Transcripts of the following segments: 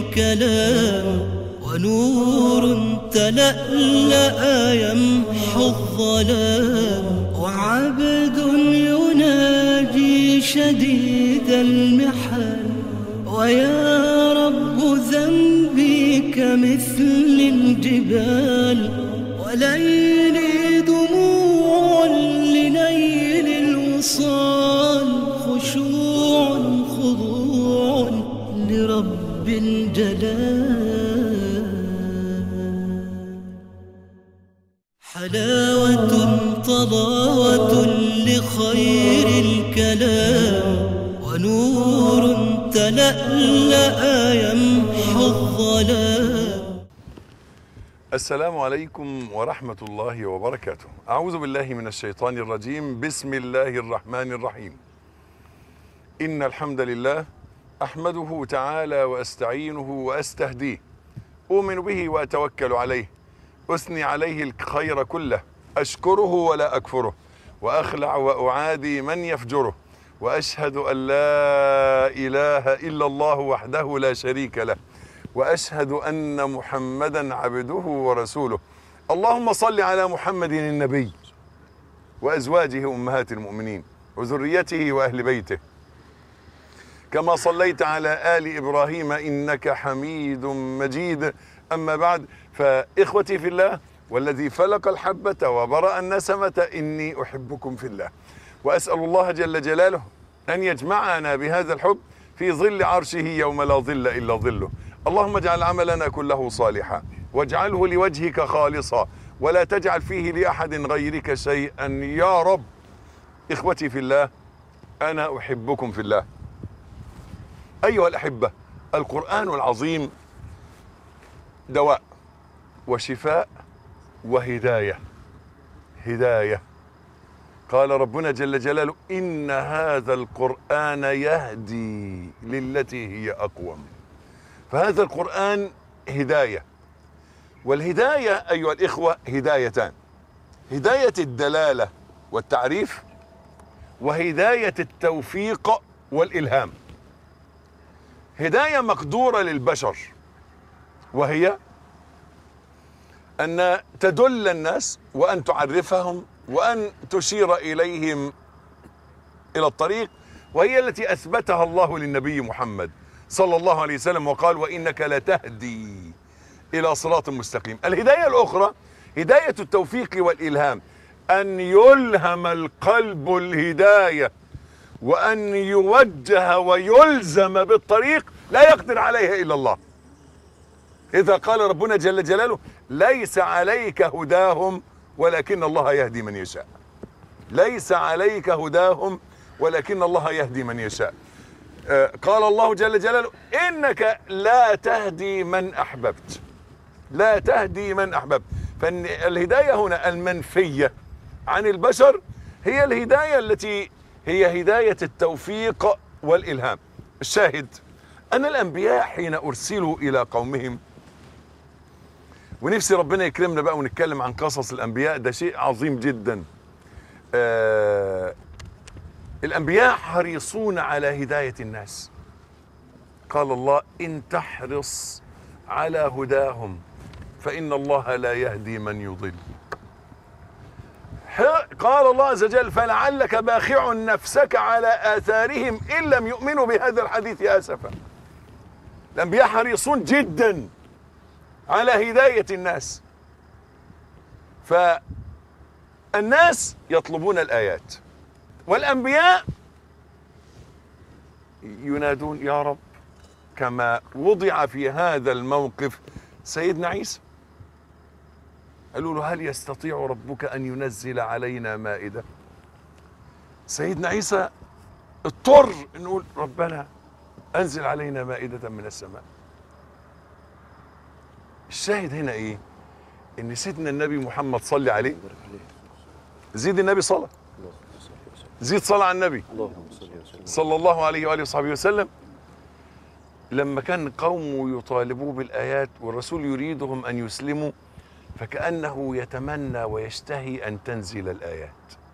الكلام ونور تلألأ يمحو الظلام وعبد يناجي شديد المحن ويا رب ذنبي كمثل الجبال وليلي دموع لنيل الوصال خشوع خضوع لرب الجلال حلاوة طلاوة لخير الكلام ونور تلألأ يمحو الظلام السلام عليكم ورحمة الله وبركاته أعوذ بالله من الشيطان الرجيم بسم الله الرحمن الرحيم إن الحمد لله أحمده تعالى وأستعينه وأستهديه أؤمن به وأتوكل عليه أثني عليه الخير كله أشكره ولا أكفره وأخلع وأعادي من يفجره وأشهد أن لا إله إلا الله وحده لا شريك له واشهد ان محمدا عبده ورسوله اللهم صل على محمد النبي وازواجه امهات المؤمنين وذريته واهل بيته كما صليت على ال ابراهيم انك حميد مجيد اما بعد فاخوتي في الله والذي فلق الحبه وبرا النسمه اني احبكم في الله واسال الله جل جلاله ان يجمعنا بهذا الحب في ظل عرشه يوم لا ظل الا ظله اللهم اجعل عملنا كله صالحا واجعله لوجهك خالصا ولا تجعل فيه لاحد غيرك شيئا يا رب اخوتي في الله انا احبكم في الله ايها الاحبه القران العظيم دواء وشفاء وهدايه هدايه قال ربنا جل جلاله ان هذا القران يهدي للتي هي اقوم فهذا القرآن هداية والهداية أيها الإخوة هدايتان هداية الدلالة والتعريف وهداية التوفيق والإلهام هداية مقدورة للبشر وهي أن تدل الناس وأن تعرفهم وأن تشير إليهم إلى الطريق وهي التي أثبتها الله للنبي محمد صلى الله عليه وسلم وقال وإنك لتهدي إلى صراط مستقيم الهداية الأخرى هداية التوفيق والإلهام أن يلهم القلب الهداية وأن يوجه ويلزم بالطريق لا يقدر عليها إلا الله إذا قال ربنا جل جلاله ليس عليك هداهم ولكن الله يهدي من يشاء ليس عليك هداهم ولكن الله يهدي من يشاء قال الله جل جلاله انك لا تهدي من احببت لا تهدي من احببت فالهدايه هنا المنفيه عن البشر هي الهدايه التي هي هدايه التوفيق والالهام الشاهد ان الانبياء حين ارسلوا الى قومهم ونفسي ربنا يكرمنا بقى ونتكلم عن قصص الانبياء ده شيء عظيم جدا آه الانبياء حريصون على هدايه الناس قال الله ان تحرص على هداهم فان الله لا يهدي من يضل قال الله عز وجل فلعلك باخع نفسك على اثارهم ان لم يؤمنوا بهذا الحديث اسفا الانبياء حريصون جدا على هدايه الناس فالناس يطلبون الايات والانبياء ينادون يا رب كما وضع في هذا الموقف سيدنا عيسى قالوا له هل يستطيع ربك ان ينزل علينا مائده سيدنا عيسى اضطر نقول ربنا انزل علينا مائده من السماء الشاهد هنا ايه ان سيدنا النبي محمد صلى عليه زيد النبي صلاه زيد صلاة على النبي صلى الله عليه وآله وصحبه وسلم لما كان قومه يطالبوه بالآيات والرسول يريدهم أن يسلموا فكأنه يتمنى ويشتهي أن تنزل الآيات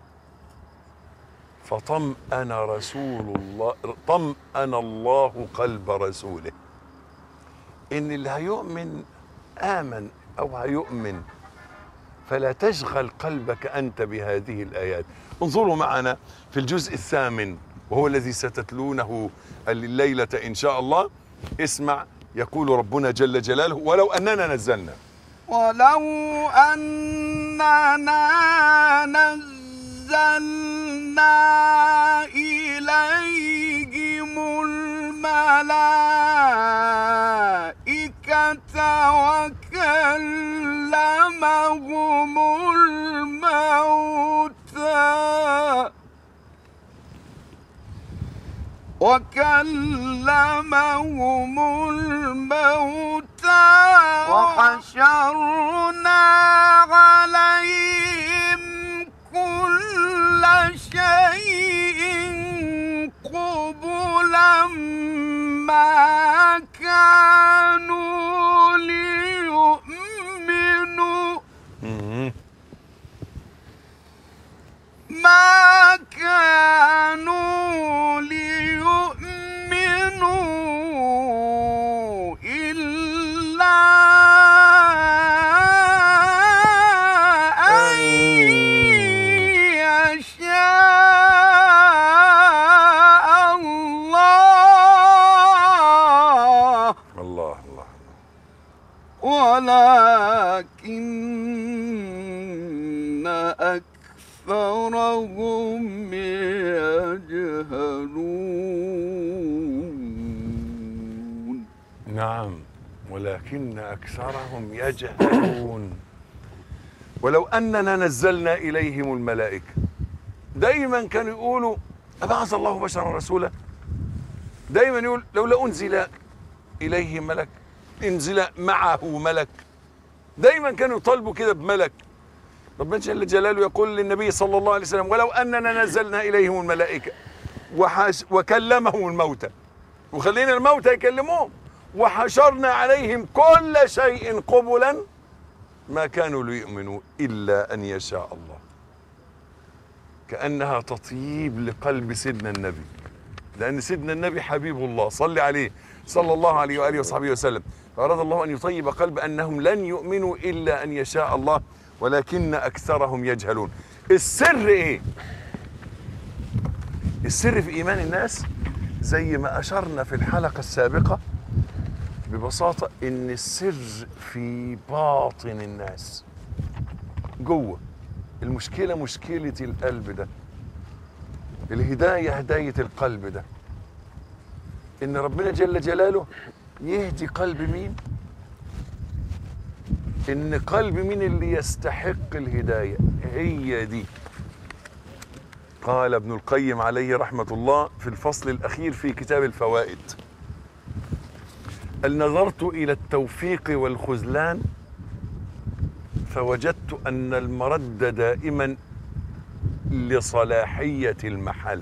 فطمأن رسول الله طمأن الله قلب رسوله ان اللي هيؤمن امن او هيؤمن فلا تشغل قلبك انت بهذه الايات انظروا معنا في الجزء الثامن وهو الذي ستتلونه الليله ان شاء الله اسمع يقول ربنا جل جلاله ولو اننا نزلنا ولو أننا نزلنا إليهم الملائكة وكلمهم الموتى وكلمهم الموتى وحشرنا عليهم كل شيء قبلا ما كانوا ليؤمنوا مم. ما كانوا ليؤمنوا إلا أن يشاء الله الله الله ولكن أكثرهم يجهلون نعم ولكن أكثرهم يجهلون ولو أننا نزلنا إليهم الملائكة دايما كانوا يقولوا أبعث الله بشرا رسولا دايما يقول لولا أنزل إليه ملك انزل معه ملك دايما كانوا يطالبوا كده بملك ربنا جل جلاله يقول للنبي صلى الله عليه وسلم ولو أننا نزلنا إليهم الملائكة وحاش وكلمهم الموتى وخلينا الموتى يكلموهم وحشرنا عليهم كل شيء قبلا ما كانوا ليؤمنوا إلا أن يشاء الله كأنها تطيب لقلب سيدنا النبي لأن سيدنا النبي حبيب الله صلي عليه صلى الله عليه وآله وصحبه وسلم فأراد الله أن يطيب قلب أنهم لن يؤمنوا إلا أن يشاء الله ولكن أكثرهم يجهلون السر إيه السر في إيمان الناس زي ما أشرنا في الحلقة السابقة ببساطة إن السر في باطن الناس جوه المشكلة مشكلة القلب ده الهداية هداية القلب ده إن ربنا جل جلاله يهدي قلب مين إن قلب مين اللي يستحق الهداية هي دي قال ابن القيم عليه رحمة الله في الفصل الأخير في كتاب الفوائد هل نظرت إلى التوفيق والخذلان فوجدت أن المرد دائما لصلاحية المحل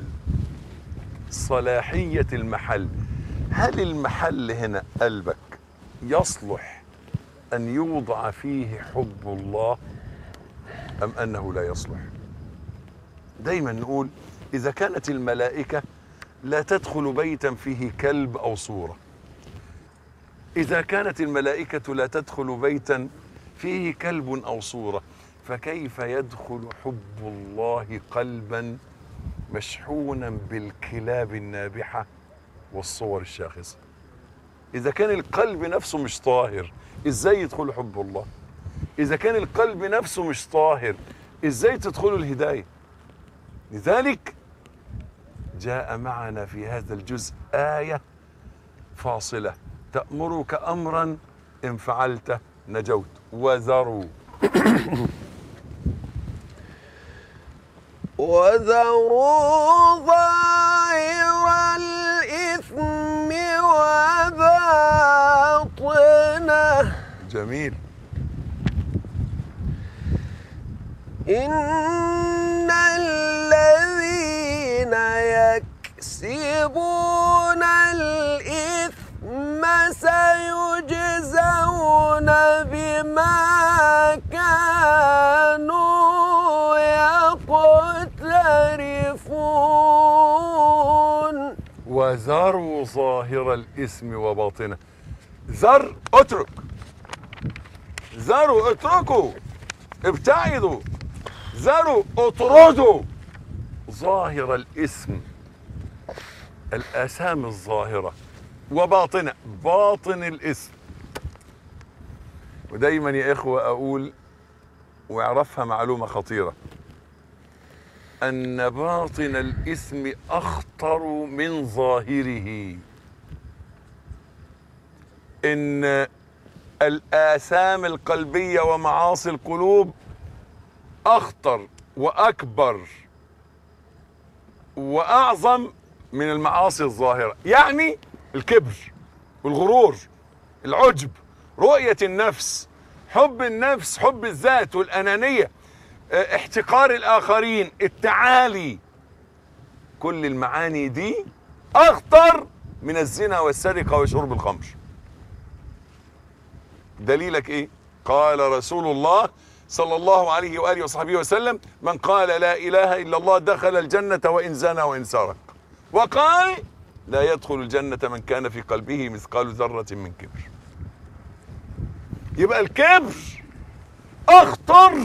صلاحية المحل هل المحل هنا قلبك يصلح أن يوضع فيه حب الله أم أنه لا يصلح دايما نقول إذا كانت الملائكة لا تدخل بيتا فيه كلب أو صورة إذا كانت الملائكة لا تدخل بيتا فيه كلب أو صورة فكيف يدخل حب الله قلبا مشحونا بالكلاب النابحة والصور الشاخصة إذا كان القلب نفسه مش طاهر إزاي يدخل حب الله إذا كان القلب نفسه مش طاهر إزاي تدخل الهداية لذلك جاء معنا في هذا الجزء آية فاصلة تأمرك أمرا إن فعلت نجوت وذروا وذروا ظاهر الإثم وباطنه جميل إن الذين يكسبون الإثم سيجزون بما كانوا يقترفون وذروا ظاهر الإثم وباطنه ذر اترك ذروا اتركوا ابتعدوا ذروا اطردوا ظاهر الاسم الآثام الظاهرة وباطنة باطن الاسم ودايما يا إخوة أقول واعرفها معلومة خطيرة أن باطن الاسم أخطر من ظاهره إن الآثام القلبية ومعاصي القلوب أخطر وأكبر وأعظم من المعاصي الظاهرة يعني الكبر والغرور العجب رؤية النفس حب النفس حب الذات والأنانية اه، احتقار الآخرين التعالي كل المعاني دي أخطر من الزنا والسرقة وشرب الخمر دليلك ايه قال رسول الله صلى الله عليه وآله وصحبه وسلم من قال لا إله إلا الله دخل الجنة وإن زنى وإن سرق وقال لا يدخل الجنة من كان في قلبه مثقال ذرة من كبر يبقى الكبر أخطر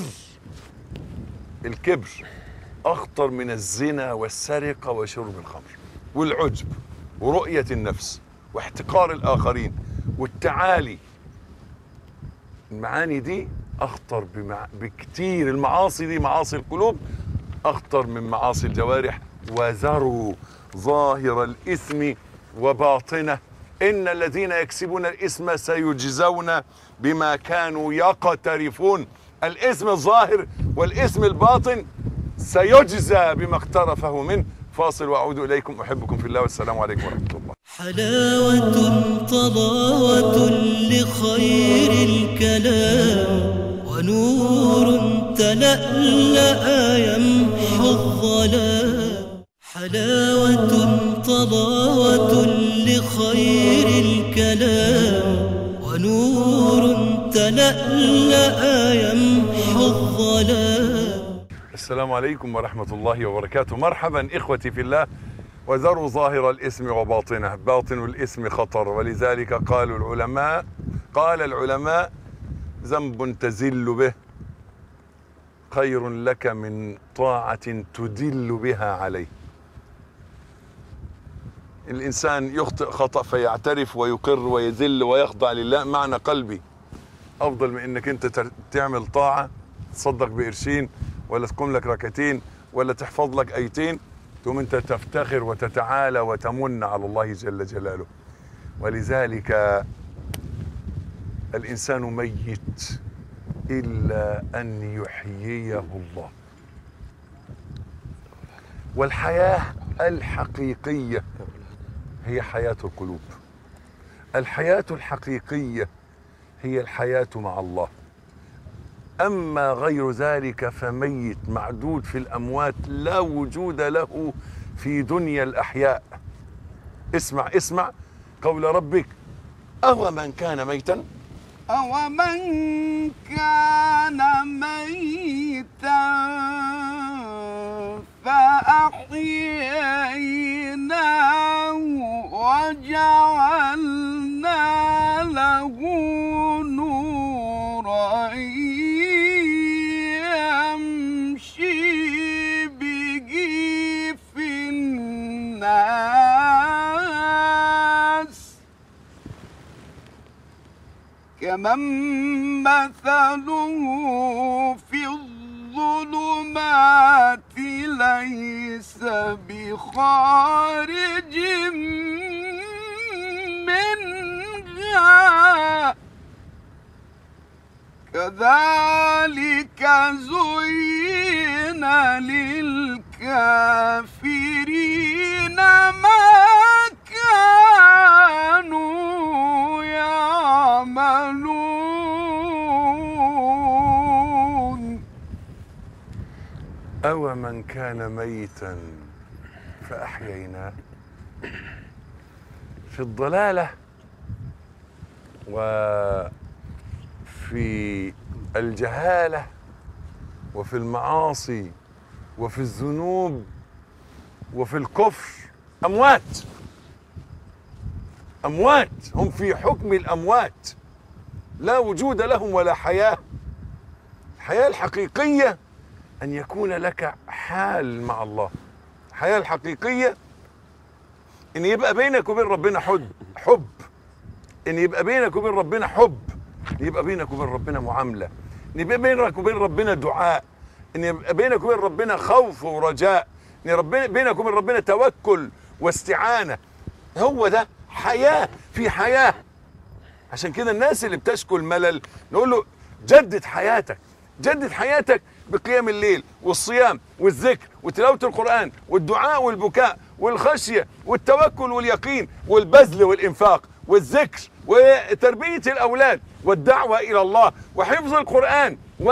الكبر أخطر من الزنا والسرقة وشرب الخمر والعجب ورؤية النفس واحتقار الآخرين والتعالي المعاني دي اخطر بمع... بكتير المعاصي دي معاصي القلوب اخطر من معاصي الجوارح وذروا ظاهر الاثم وباطنه ان الذين يكسبون الاثم سيجزون بما كانوا يقترفون الاثم الظاهر والاثم الباطن سيجزى بما اقترفه منه فاصل واعود اليكم احبكم في الله والسلام عليكم ورحمه الله حلاوة طلاوة لخير الكلام ونور تلألأ يمحو الظلام حلاوة طلاوة لخير الكلام ونور تلألأ يمحو الظلام السلام عليكم ورحمة الله وبركاته مرحبا إخوتي في الله وذروا ظاهر الاسم وباطنه باطن الاسم خطر ولذلك قالوا العلماء قال العلماء ذنب تزل به خير لك من طاعة تدل بها عليه الإنسان يخطئ خطأ فيعترف ويقر ويذل ويخضع لله معنى قلبي أفضل من إنك أنت تر- تعمل طاعة تصدق بقرشين ولا تقوم لك ركعتين ولا تحفظ لك ايتين تقوم انت تفتخر وتتعالى وتمن على الله جل جلاله ولذلك الانسان ميت الا ان يحييه الله والحياه الحقيقيه هي حياه القلوب الحياه الحقيقيه هي الحياه مع الله أما غير ذلك فميت معدود في الأموات لا وجود له في دنيا الأحياء اسمع اسمع قول ربك أو من كان ميتا أومن كان ميتا فأحييناه وجعلنا له نورا يمشي به في الناس كمن مثله في الظلمات ليس بخارج منها كذلك زين للكافرين ما كانوا يعملون أو من كان ميتا فأحييناه في الضلالة وفي الجهالة وفي المعاصي وفي الذنوب وفي الكفر أموات اموات هم في حكم الاموات لا وجود لهم ولا حياه الحياه الحقيقيه ان يكون لك حال مع الله الحياه الحقيقيه ان يبقى بينك وبين ربنا حب حب ان يبقى بينك وبين ربنا حب ان يبقى بينك وبين ربنا معامله ان يبقى بينك وبين ربنا دعاء ان يبقى بينك وبين ربنا خوف ورجاء ان ربنا بينك وبين ربنا توكل واستعانه هو ده حياه في حياه عشان كده الناس اللي بتشكو الملل نقول له جدد حياتك جدد حياتك بقيام الليل والصيام والذكر وتلاوة القرآن والدعاء والبكاء والخشية والتوكل واليقين والبذل والإنفاق والذكر وتربية الأولاد والدعوة إلى الله وحفظ القرآن و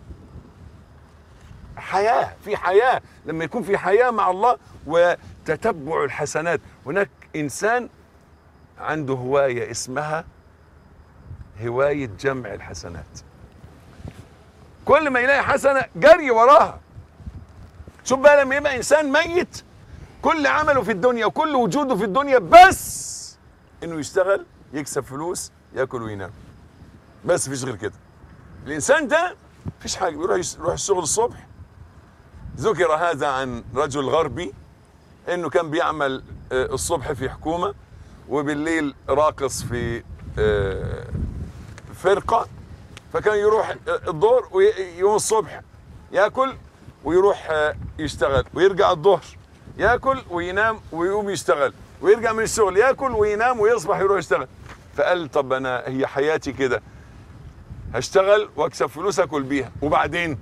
حياة في حياة لما يكون في حياة مع الله وتتبع الحسنات هناك إنسان عنده هواية اسمها هواية جمع الحسنات كل ما يلاقي حسنة جري وراها شوف بقى لما يبقى إنسان ميت كل عمله في الدنيا وكل وجوده في الدنيا بس إنه يشتغل يكسب فلوس ياكل وينام بس مفيش غير كده الإنسان ده مفيش حاجة بيروح يس- يروح الشغل الصبح ذكر هذا عن رجل غربي انه كان بيعمل آه، الصبح في حكومه وبالليل راقص في آه، فرقه فكان يروح آه، الظهر ويوم الصبح ياكل ويروح آه، يشتغل ويرجع الظهر ياكل وينام ويقوم يشتغل ويرجع من الشغل ياكل وينام ويصبح يروح يشتغل فقال طب انا هي حياتي كده هشتغل واكسب فلوس اكل بيها وبعدين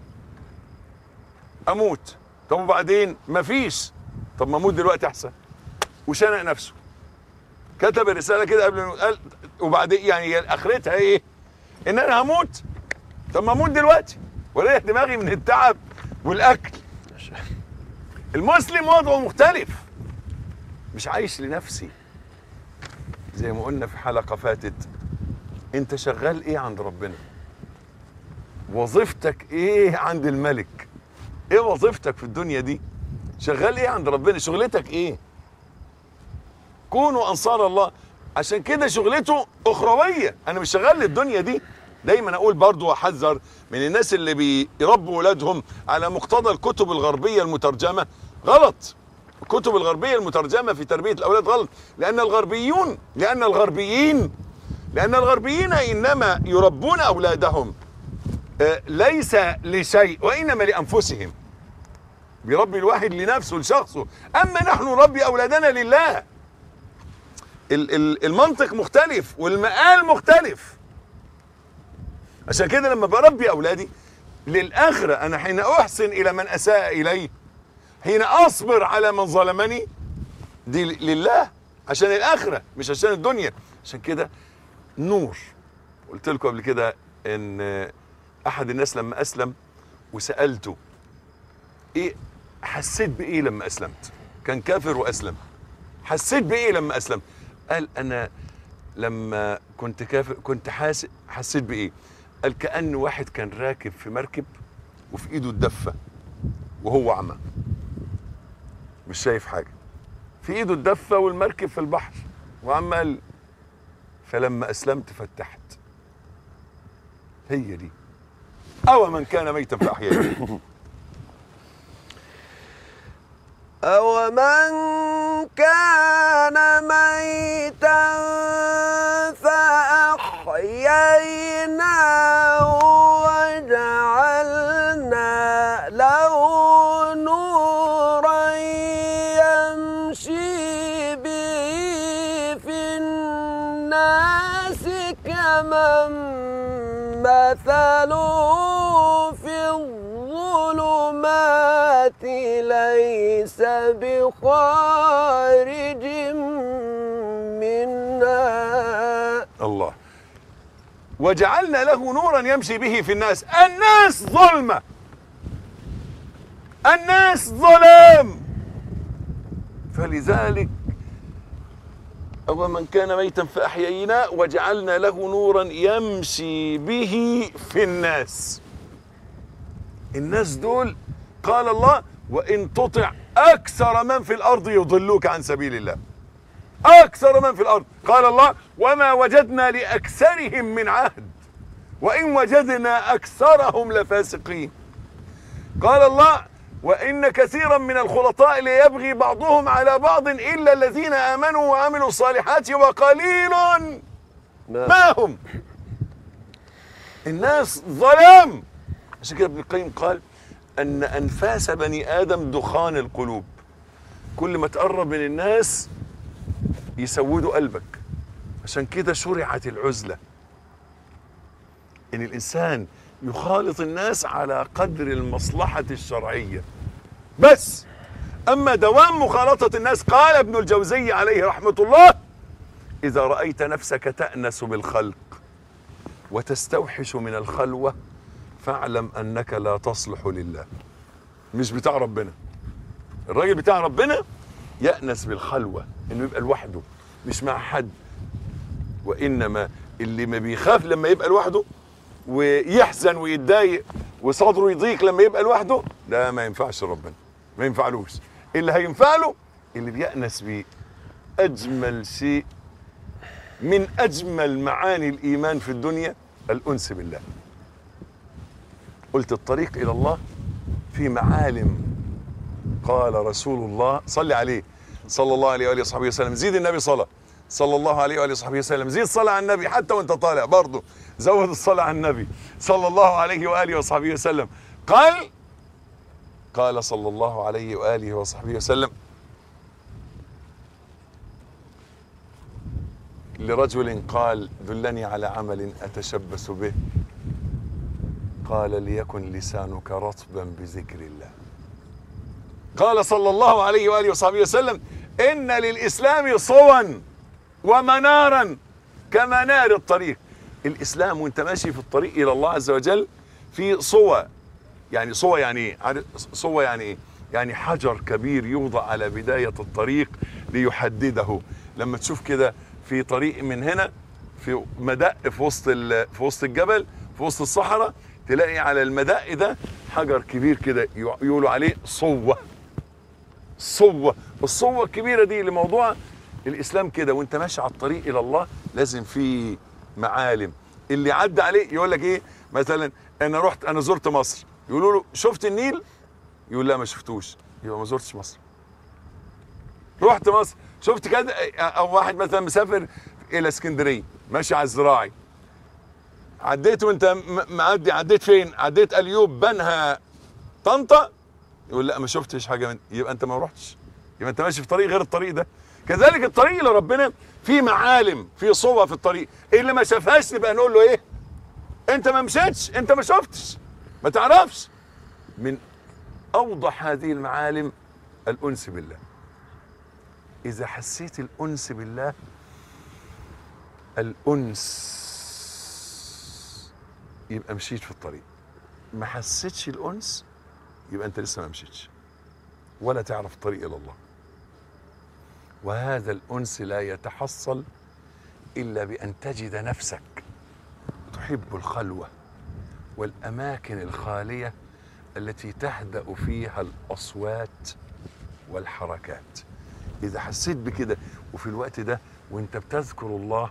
اموت طب وبعدين مفيش طب ما اموت دلوقتي احسن وشنق نفسه كتب الرساله كده قبل ما قال وبعدين يعني هي اخرتها ايه ان انا هموت طب ما اموت دلوقتي ولا دماغي من التعب والاكل المسلم وضعه مختلف مش عايش لنفسي زي ما قلنا في حلقه فاتت انت شغال ايه عند ربنا وظيفتك ايه عند الملك ايه وظيفتك في الدنيا دي شغال ايه عند ربنا شغلتك ايه كونوا انصار الله عشان كده شغلته اخرويه انا مش شغال للدنيا دي دايما اقول برضو واحذر من الناس اللي بيربوا ولادهم على مقتضى الكتب الغربيه المترجمه غلط الكتب الغربيه المترجمه في تربيه الاولاد غلط لان الغربيون لان الغربيين لان الغربيين انما يربون اولادهم آه، ليس لشيء وانما لانفسهم بيربي الواحد لنفسه لشخصه اما نحن نربي اولادنا لله ال- ال- المنطق مختلف والمقال مختلف عشان كده لما بربي اولادي للاخره انا حين احسن الى من اساء الي حين اصبر على من ظلمني دي ل- لله عشان الاخره مش عشان الدنيا عشان كده نور قلت لكم قبل كده ان احد الناس لما اسلم وسالته ايه حسيت بايه لما اسلمت كان كافر واسلم حسيت بايه لما اسلمت قال انا لما كنت كافر كنت حاسس حسيت بايه قال كان واحد كان راكب في مركب وفي ايده الدفه وهو اعمى مش شايف حاجه في ايده الدفه والمركب في البحر وعمال فلما اسلمت فتحت هي دي او من كان ميتا فاحييناه أومن كان ميتا فأحييناه وجعلنا له نورا يمشي به في الناس كمن مثله في الظلمات ليس بخارج منها الله وجعلنا له نورا يمشي به في الناس الناس ظلمة الناس ظلام فلذلك أو من كان ميتا فأحييناه وجعلنا له نورا يمشي به في الناس الناس دول قال الله وإن تطع أكثر من في الأرض يضلوك عن سبيل الله اكثر من في الارض قال الله وما وجدنا لاكثرهم من عهد وان وجدنا اكثرهم لفاسقين قال الله وان كثيرا من الخلطاء ليبغي بعضهم على بعض الا الذين امنوا وعملوا الصالحات وقليل ما ما هم الناس ظلام عشان كده ابن القيم قال ان انفاس بني ادم دخان القلوب كل ما تقرب من الناس يسودوا قلبك عشان كده شرعت العزله ان الانسان يخالط الناس على قدر المصلحه الشرعيه بس اما دوام مخالطه الناس قال ابن الجوزي عليه رحمه الله إذا رأيت نفسك تأنس بالخلق وتستوحش من الخلوة فاعلم أنك لا تصلح لله مش بتاع ربنا الراجل بتاع ربنا يأنس بالخلوة إنه يبقى لوحده مش مع حد وإنما اللي ما بيخاف لما يبقى لوحده ويحزن ويتضايق وصدره يضيق لما يبقى لوحده ده ما ينفعش ربنا ما ينفعلوش اللي هينفع له اللي بيأنس بيه أجمل شيء من اجمل معاني الايمان في الدنيا الانس بالله قلت الطريق الى الله في معالم قال رسول الله صلي عليه صلى الله عليه واله وصحبه وسلم زيد النبي صلاه صلى الله عليه واله وصحبه وسلم زيد صلاه على النبي حتى وانت طالع برضه زود الصلاه على النبي صلى الله عليه واله وصحبه وسلم قال قال صلى الله عليه واله وصحبه وسلم لرجل قال دلني على عمل اتشبث به قال ليكن لسانك رطبا بذكر الله قال صلى الله عليه واله وصحبه وسلم ان للاسلام صوا ومنارا كمنار الطريق الاسلام وانت ماشي في الطريق الى الله عز وجل في صوى يعني صوى يعني ايه عارف صوى يعني ايه يعني حجر كبير يوضع على بدايه الطريق ليحدده لما تشوف كده في طريق من هنا في مدق في وسط ال- في وسط الجبل في وسط الصحراء تلاقي على المدق ده حجر كبير كده يع- يقولوا عليه صوة صوة الصوة الكبيرة دي لموضوع الإسلام كده وأنت ماشي على الطريق إلى الله لازم في معالم اللي عدى عليه يقول لك إيه مثلا أنا رحت أنا زرت مصر يقولوا له شفت النيل يقول لا ما شفتوش يبقى ما زرتش مصر رحت مصر شفت كده او واحد مثلا مسافر الى اسكندريه ماشي على الزراعي عديت وانت م- معدي عديت فين عديت اليوب بنها طنطا يقول لا ما شفتش حاجه من يبقى انت ما رحتش يبقى انت ماشي في طريق غير الطريق ده كذلك الطريق لربنا في معالم في صور في الطريق اللي ما شافهاش نبقى نقول له ايه انت ما مشيتش انت ما شفتش ما تعرفش من اوضح هذه المعالم الانس بالله إذا حسيت الأنس بالله الأنس يبقى مشيت في الطريق ما حسيتش الأنس يبقى أنت لسه ما مشيتش ولا تعرف الطريق إلى الله وهذا الأنس لا يتحصل إلا بأن تجد نفسك تحب الخلوة والأماكن الخالية التي تهدأ فيها الأصوات والحركات إذا حسيت بكده وفي الوقت ده وأنت بتذكر الله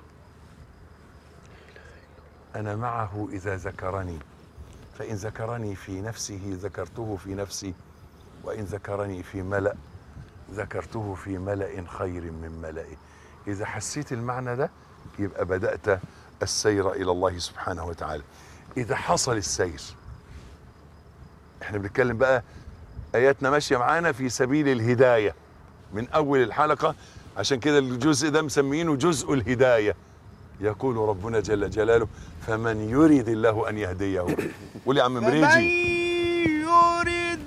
أنا معه إذا ذكرني فإن ذكرني في نفسه ذكرته في نفسي وإن ذكرني في ملأ ذكرته في ملأ خير من ملئه إذا حسيت المعنى ده يبقى بدأت السير إلى الله سبحانه وتعالى إذا حصل السير احنا بنتكلم بقى آياتنا ماشية معانا في سبيل الهداية من أول الحلقة عشان كده الجزء ده مسمينه جزء الهداية يقول ربنا جل جلاله فمن يريد الله أن يهديه قول يا عم فمن مريجي يرد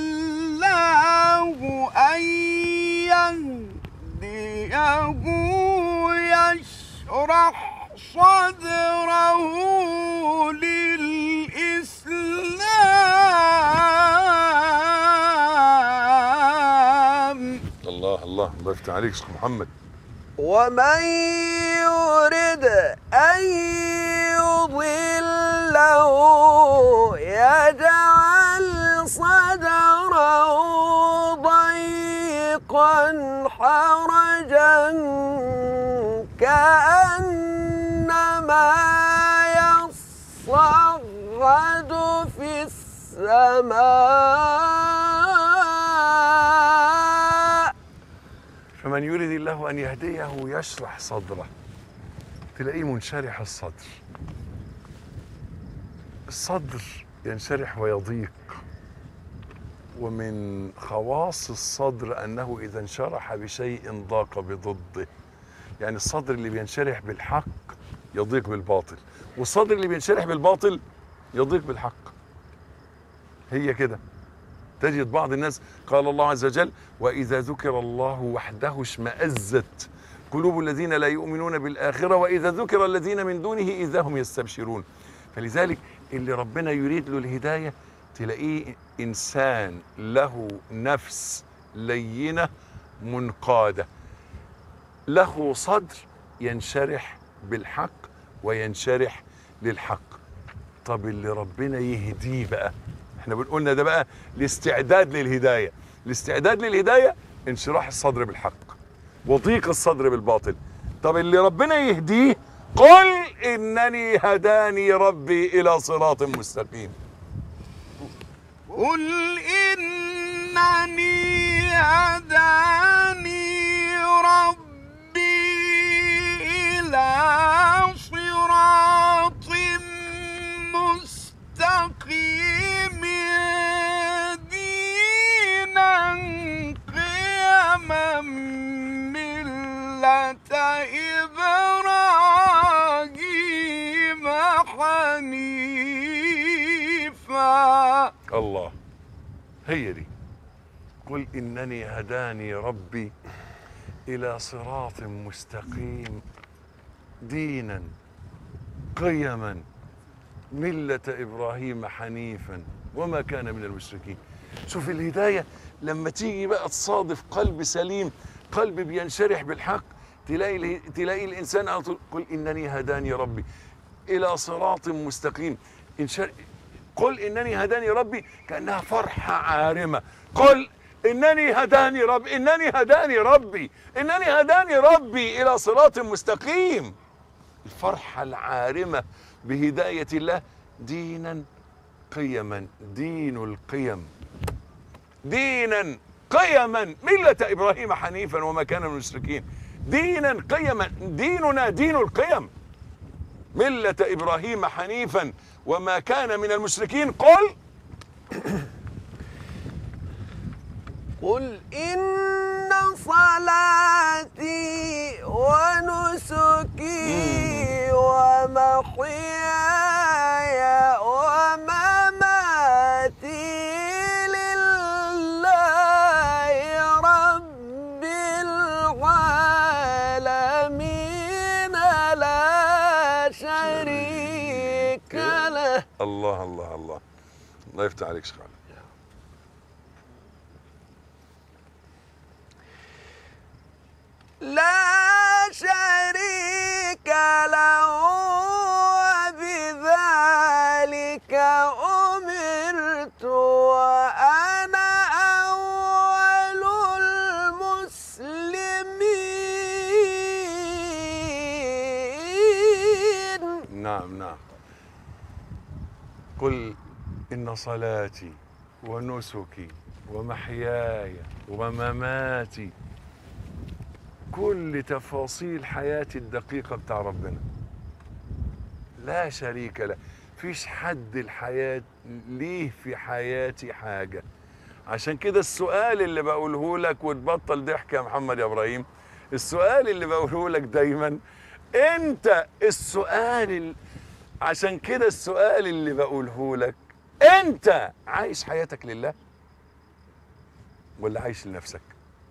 الله أن يهديه يشرح صدره للإسلام الله الله الله يفتح عليك شيخ محمد ومن يرد أن يضله يجعل صدره ضيقا حرجا يصعد في السماء فمن يريد الله أن يهديه يشرح صدره تلاقيه منشرح الصدر الصدر ينشرح ويضيق ومن خواص الصدر أنه إذا انشرح بشيء ضاق بضده يعني الصدر اللي بينشرح بالحق يضيق بالباطل والصدر اللي بينشرح بالباطل يضيق بالحق هي كده تجد بعض الناس قال الله عز وجل واذا ذكر الله وحده اشمئزت قلوب الذين لا يؤمنون بالاخره واذا ذكر الذين من دونه اذا هم يستبشرون فلذلك اللي ربنا يريد له الهدايه تلاقيه انسان له نفس لينه منقاده له صدر ينشرح بالحق وينشرح للحق طب اللي ربنا يهديه بقى احنا بنقولنا ده بقى الاستعداد للهدايه الاستعداد للهدايه انشراح الصدر بالحق وضيق الصدر بالباطل طب اللي ربنا يهديه قل انني هداني ربي الى صراط مستقيم قل إنني هداني ربي إلى صراط مستقيم دينا قيما ملة إبراهيم حنيفا الله هي دي قل انني هداني ربي الى صراط مستقيم دينا قيما مله ابراهيم حنيفا وما كان من المشركين شوف الهدايه لما تيجي بقى تصادف قلب سليم قلب بينشرح بالحق تلاقي تلاقي الانسان على طول قل انني هداني ربي الى صراط مستقيم انشر قل انني هداني ربي كانها فرحه عارمه قل انني هداني ربي انني هداني ربي انني هداني ربي الى صراط مستقيم الفرحه العارمه بهدايه الله دينا قيما دين القيم دينا قيما مله ابراهيم حنيفا وما كان من المشركين دينا قيما ديننا دين القيم مله ابراهيم حنيفا وما كان من المشركين قل قل إن صلاتي ونسكي ومحياي ومماتي لله رب العالمين لا شريك له الله الله الله الله يفتح عليك شيخ علي لا شريك له وبذلك أمرت وأنا أول المسلمين نعم نعم قل إن صلاتي ونسكي ومحياي ومماتي كل تفاصيل حياتي الدقيقة بتاع ربنا لا شريك له فيش حد الحياة ليه في حياتي حاجة عشان كده السؤال اللي بقوله لك وتبطل ضحك يا محمد يا ابراهيم السؤال اللي بقوله لك دايما انت السؤال ال... عشان كده السؤال اللي بقوله لك انت عايش حياتك لله ولا عايش لنفسك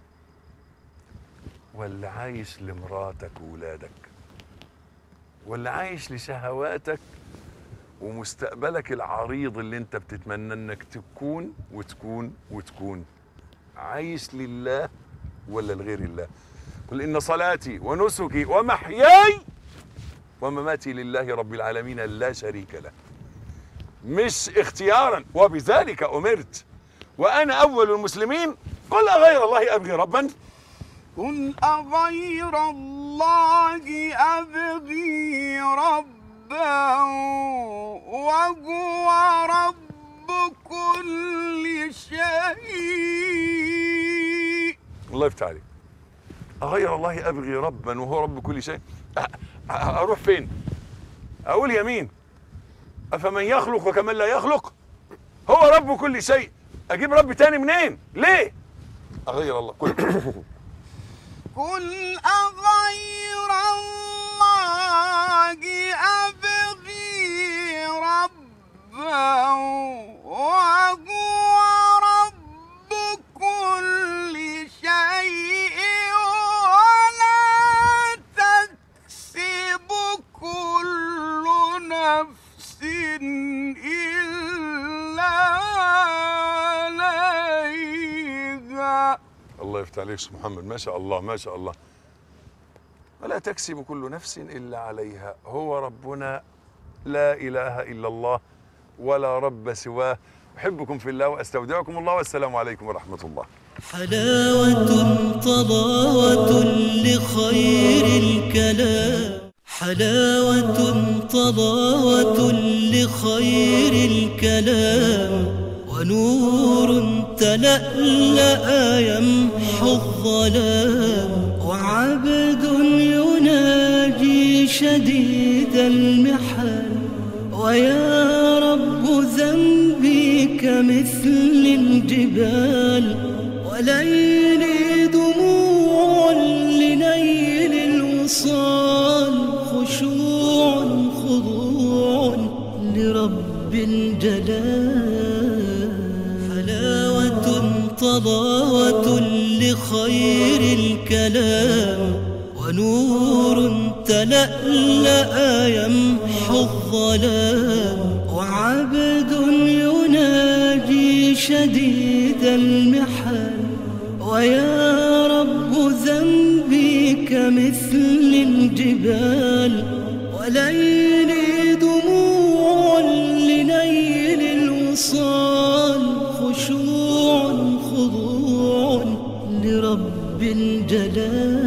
ولا عايش لمراتك وولادك ولا عايش لشهواتك ومستقبلك العريض اللي انت بتتمنى انك تكون وتكون وتكون عايش لله ولا لغير الله قل ان صلاتي ونسكي ومحياي ومماتي لله رب العالمين لا شريك له مش اختيارا وبذلك امرت وانا اول المسلمين قل اغير الله ابغي ربا قل أغير الله أبغي ربا وهو الله يفتح عليك أغير الله أبغي ربا وهو رب كل شيء أ- أ- أروح فين أقول يمين أفمن يخلق كمن لا يخلق هو رب كل شيء أجيب رب تاني منين ليه أغير الله كل قل أغير الله أبغي ربا وهو رب كل شيء ولا تكسب كل نفس إلا عليها الله يفتح عليك شيخ محمد ما شاء الله ما شاء الله ولا تكسب كل نفس إلا عليها هو ربنا لا إله إلا الله ولا رب سواه أحبكم في الله وأستودعكم الله والسلام عليكم ورحمة الله حلاوة طلاوة لخير الكلام حلاوة طلاوة لخير الكلام ونور تلألأ يمحو الظلام وعبد يناجي شديد المحن ويا رب ذنبي كمثل الجبال وليلي دموع لنيل الوصال خشوع خضوع لرب الجلال حلاوة طلاوة لخير الكلام ونور تلألأ يمحو الظلام وعبد يناجي شديد المحن ويا رب ذنبي كمثل الجبال وليلي دموع لنيل الوصال خشوع خضوع لرب الجلال